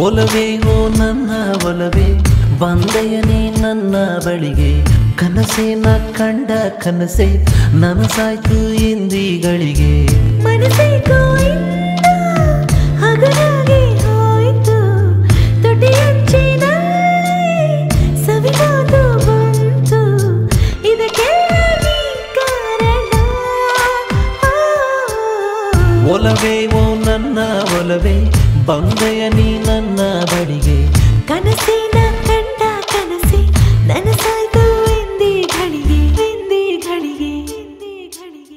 ಒಲವೇ ಓ ನನ್ನ ಒಲವೇ ಬಂದೆಯನೇ ನನ್ನ ಬಳಿಗೆ ಕನಸೇನ ಕಂಡ ಕನಸೆ ನನಸಾಯ್ತು ಇಂದಿಗಳಿಗೆ ಮನಸ್ಸೇ ಗೋಯಿಂದ ಹಗರಾಗಿ ಹೋಯಿತು ತುಟಿಯಂಚಿನಲ್ಲಿ ಸವಿಮಾತು ಬಂತು ಇದಕ್ಕೆಲ್ಲ ನೀ ಕಾರಣ ಒಲವೇ ಓ ನನ್ನ ಒಲವೇ ಬಂದೆಯ ನೀ ನನ್ನ ಬಳಿಗೆ ಕನಸಿನ ಕಂಡ ಕನಸೆ ನನಸಾಯ್ತು ಎಂದಿ ಘಳಿಗೆ ಎಂದಿ ಘಳಿಗೆ ಎಂದಿ ಘಳಿಗೆ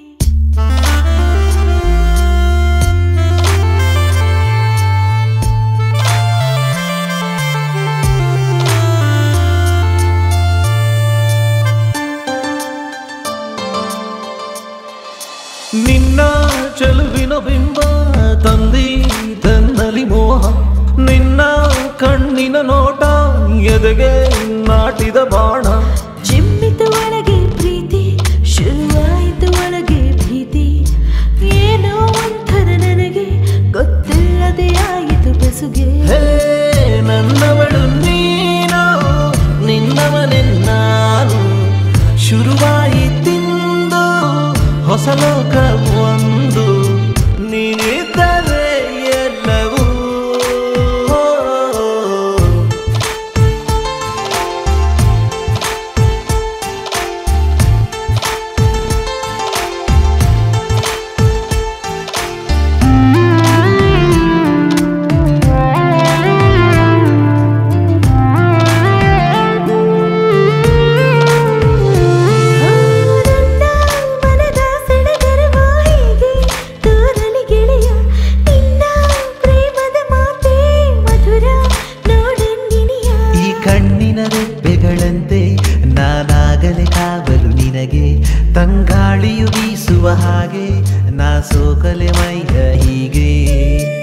ನಿನ್ನ ಚೆಲುವಿನ ಬಿಂಬ ತಂದಿ ತನ್ನಲಿ ಮೋಹ ನಿನ್ನ ಕಣ್ಣಿನ ನೋಟ ಎದೆಗೆ ನಾಟಿದ ಬಾಣ ಚಿಮ್ಮಿತು ಒಳಗೆ ಪ್ರೀತಿ ಶುರುವಾಯಿತು ಒಳಗೆ ಭೀತಿ ಏನೋ ಒಂಥರ ನನಗೆ ಗೊತ್ತಿಲ್ಲದೆ ಆಯಿತು ಬೆಸುಗೆ ಹೇ ನನ್ನವಳು ನೀನು ನಿನ್ನವನೇ ನಾನು ಶುರುವಾಯಿತಿಂದು ಹೊಸ ಲೋಕ ಒಂದು ನೀನಿದ್ದರೆ ಎಲ್ಲವೂ ನನ್ನ ಮನದ ಸೆಳೆಗರವ ಹೀಗೆ ತೋರಲಿ ಗೆಳೆಯ ನಿನ್ನ ಪ್ರೇಮದ ಮಾತೆ ಮಧುರ ನೋಡಂಗಿನಿಯ ಈ ಕಣ್ಣಿನ ರೆಪ್ಪೆಗಳಂತೆ ನಾನಾಗಲೇ ಕಾವಲು ನಿನಗೆ ತಂಗಾಳಿಯು ಬೀಸುವ ಹಾಗೆ ನಾ ಸೋಕಲೆ ಮೈಯ ಹೀಗೆ